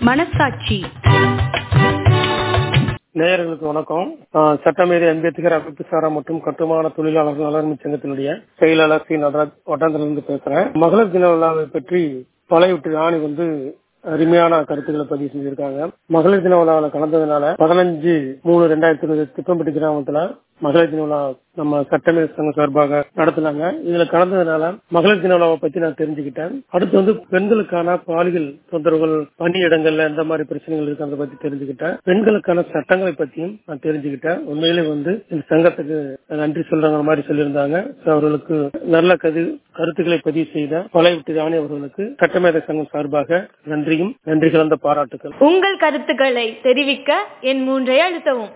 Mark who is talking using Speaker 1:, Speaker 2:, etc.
Speaker 1: மனசாட்சி
Speaker 2: நேயர்களுக்கு வணக்கம் நான் சட்டமேதை அம்பேத்கர் அமைப்பு சாரா மற்றும் கட்டுமான தொழிலாளர்கள் நலர்மை சங்கத்தினுடைய செயலாளர் சி நடராஜ் வட்டாந்திலிருந்து பேசுறேன் மகளிர் தின விழாவை பற்றி பழையவற்று ராணி வந்து அருமையான கருத்துக்களை பதிவு செஞ்சிருக்காங்க மகளிர் தின விழாவில் கலந்ததுனால பதினஞ்சு மூணு ரெண்டாயிரத்தி இருபது திப்பம்பட்டி கிராமத்துல மகளிர் தின விழா நம்ம சட்டமேதை சங்கம் சார்பாக நடத்தினாங்க இதுல கலந்ததுனால மகளிர் தின விழாவை பத்தி நான் தெரிஞ்சுக்கிட்டேன் அடுத்து வந்து பெண்களுக்கான பாலியல் தொந்தரவுகள் பணியிடங்கள்ல எந்த மாதிரி பிரச்சனைகள் இருக்கு அதை பத்தி தெரிஞ்சுக்கிட்டேன் பெண்களுக்கான சட்டங்களை பத்தியும் நான் தெரிஞ்சுக்கிட்டேன் உண்மையிலே வந்து இந்த சங்கத்துக்கு நன்றி சொல்றாங்க மாதிரி சொல்லியிருந்தாங்க So, அவர்களுக்கு நல்ல கது கருத்துக்களை பதிவு செய்த பழைய ராணி அவர்களுக்கு சட்டமேதை சங்கம் சார்பாக நன்றியும் நன்றி கலந்த பாராட்டுக்கள்
Speaker 1: உங்கள் கருத்துக்களை தெரிவிக்க என் மூன்றை அழுத்தவும்